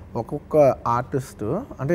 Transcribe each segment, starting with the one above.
ఒక్కొక్క ఆర్టిస్ట్ అంటే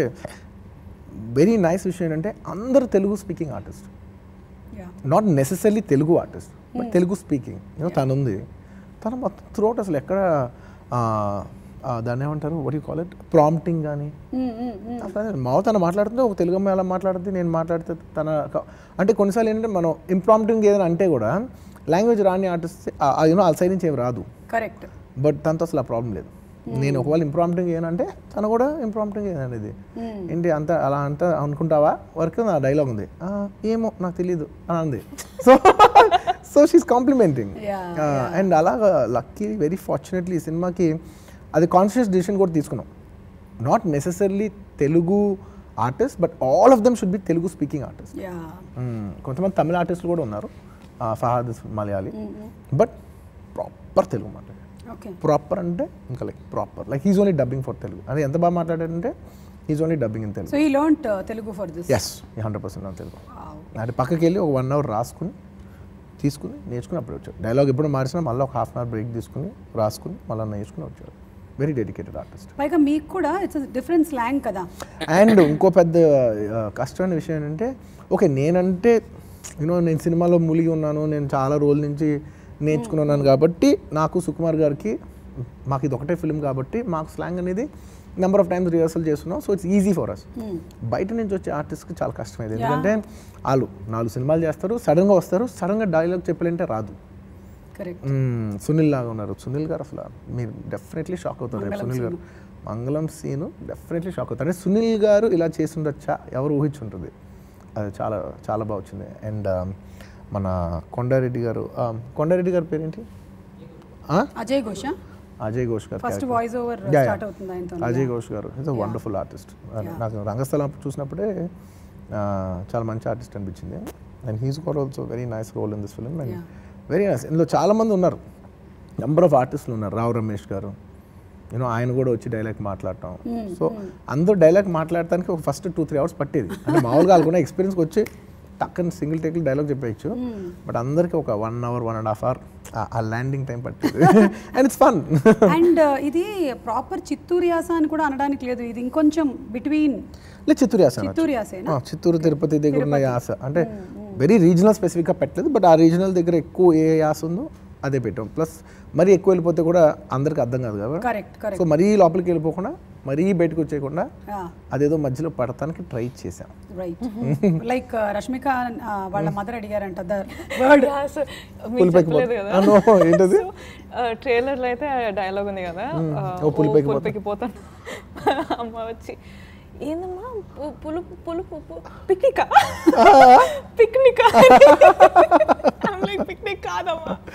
very nice విషయం ఏంటంటే అందరూ Telugu speaking artist yeah not necessary Telugu artist but Telugu speaking you know తను ఉంది తను మొత్తం త్రూఅవుట్ అసలు ఎక్కడ ఆ, ఆ, దాన్ని ఏమంటారు what you call it prompting కానీ అసలు మావ తను మాట్లాడుతుంటే ఒక తెలుగు అమ్మాయి అలా మాట్లాడుతుంది నేను మాట్లాడితే తన క- అంటే కొన్నిసార్లు ఏంటంటే మనం ఇంప్రాంప్టింగ్ ఏదైనా అంటే కూడా లాంగ్వేజ్ రాని ఆర్టిస్ట్ యూనో వాళ్ళ సైడ్ నుంచి ఏం రాదు కరెక్ట్ బట్ తనతో అసలు ఆ ప్రాబ్లం లేదు నేను ఒకవేళ ఇంప్రాంప్టింగ్ ఏనంటే తను కూడా ఇంప్రాంప్టింగ్ ఏననేది ఏంటి అంత అలా అంత అనుకుంటావా వర్క్ ఆ డైలాగ్ ఉంది "ఆ, ఏమో నాకు తెలియదు అని అంది so so she's complimenting Yeah, and అలాగా లక్కీ వెరీ ఫార్చునేట్లీ ఈ సినిమాకి అది కాన్షియస్ డిసిషన్ కూడా తీసుకున్నాం not necessarily Telugu artist but all of them should be Telugu speaking artist yeah కొంతమంది తమిళ ఆర్టిస్టులు కూడా ఉన్నారు ఆ, ఫహాద్ మలయాళీ బట్ ప్రాపర్ తెలుగు మాట్లాడారు ఓకే ప్రాపర్ అంటే ఇంకా like proper like he's only dubbing for Telugu అది ఎంత బాగా మాట్లాడాడంటే he's only dubbing in Telugu so ఈ learn Telugu for this yes hundred percent నా తెలుగు అంటే పక్కకి వెళ్ళి ఒక వన్ అవర్ రాసుకుని తీసుకుని నేర్చుకుని అప్పుడు వచ్చాడు డైలాగ్ ఎప్పుడు మార్చినా మళ్ళీ ఒక హాఫ్ అన్ అవర్ బ్రేక్ తీసుకుని రాసుకుని మళ్ళీ నేర్చుకుని వచ్చాడు వెరీ డెడికేటెడ్ ఆర్టిస్ట్ పైగా మీకు కూడా ఇట్స్ డిఫరెంట్ స్లాంగ్ కదా అండ్ ఇంకో పెద్ద ఆ, కష్టమైన విషయం ఏంటంటే ఓకే నేనంటే యూనో నేను సినిమాలో మునిగి ఉన్నాను నేను చాలా రోజుల నుంచి నేర్చుకున్నాను కాబట్టి నాకు సుకుమార్ గారికి మాకు ఇది ఒకటే ఫిల్మ్ కాబట్టి మాకు స్లాంగ్ అనేది నెంబర్ ఆఫ్ టైమ్స్ రిహర్సల్ చేస్తున్నాం so it's easy for us బయట నుంచి వచ్చే ఆర్టిస్ట్కి చాలా కష్టమైంది ఎందుకంటే వాళ్ళు నాలుగు సినిమాలు చేస్తారు సడన్గా వస్తారు సడన్గా డైలాగ్ చెప్పాలంటే రాదు కరెక్ట్ మ్మ్. సునీల్ లాగా ఉన్నారు సునీల్ గారు అసలు మీరు డెఫినెట్లీ షాక్ అవుతారు రేపు సునీల్ గారు మంగళం సీను డెఫినెట్లీ షాక్ అవుతారు అంటే సునీల్ గారు ఇలా చేసి ఉండొచ్చా ఎవరు ఊహించుంటుంది అది చాలా చాలా బాగా వచ్చింది అండ్ మన కొండారెడ్డి గారు ఆ, కొండారెడ్డి గారి పేరేంటి ఆ? అజయ్ ఘోష Ajay Ghosh garu first character. Voice over Yeah, yeah. Start అవుతుంది ఆయనతో అజయ్ ఘోష్ గారు ఇస్ అ వండర్ఫుల్ ఆర్టిస్ట్ నాకు రంగస్థలం చూసినప్పుడే ఆ, చాలా మంచి ఆర్టిస్ట్ అనిపించింది and he's got also very nice role in this film and very nice ఇందులో చాలా మంది ఉన్నారు నెంబర్ ఆఫ్ ఆర్టిస్టులు ఉన్నారు రావు రమేష్ గారు యూనో ఆయన కూడా వచ్చి డైలాగ్ మాట్లాడటం సో అందరూ డైలాగ్ మాట్లాడటానికి ఒక ఫస్ట్ టూ త్రీ అవర్స్ పట్టేది అంటే మామూలుగా వాళ్ళకున్న ఎక్స్పీరియన్స్కి వచ్చి టక్కని సింగిల్ టేక్లో డైలాగ్ చెప్పేయచ్చు బట్ అందరికీ ఒక one hour one and half hour ఆ ల్యాండింగ్ టైం పట్టేది అండ్ ఇట్స్ ఫన్ అండ్ ఇది ప్రాపర్ చిత్తూరు యాస అని కూడా అనడానికి లేదు ఇది ఇంకొంచెం బిట్వీన్ లేదు చిత్తూరు యాస అనొచ్చు. చిత్తూరు యాసేనా ఆ, చిత్తూరు తిరుపతి దగ్గర ఉన్న యాస అంటే వెరీ రీజనల్ స్పెసిఫిక్గా పెట్టలేదు బట్ ఆ రీజనల్ దగ్గర ఎక్కువ ఏ యాస ఉందో అదే పెట్టాం ప్లస్ మరీ ఎక్కువ వెళ్ళిపోతే కూడా అందరికి అర్థం కాదు కదా కరెక్ట్ కరెక్ట్ సో మరీ లోపలికి వెళ్ళిపోకుండా మరీ బయటకు వచ్చేయకుండా అదేదో మధ్యలో పడటానికి ట్రై చేశాం రైట్ లైక్ రష్మిక ఆ, వాళ్ళ మదర్ అడిగారంట ద వర్డ్ పులిపైకి పో- చెప్పలేదు కదా. ఆ, no, ఏంటది ట్రైలర్లో అయితే డైలాగ్ ఉంది కదా ఆ, ఓ పులిపైకి పోతా. పులిపైకి పోతాను అమ్మ వచ్చి ఏందమ్మా పు- పులుపు పులుపు పిక్నికా పిక్నికా పిక్నిక్ కాదమ్మా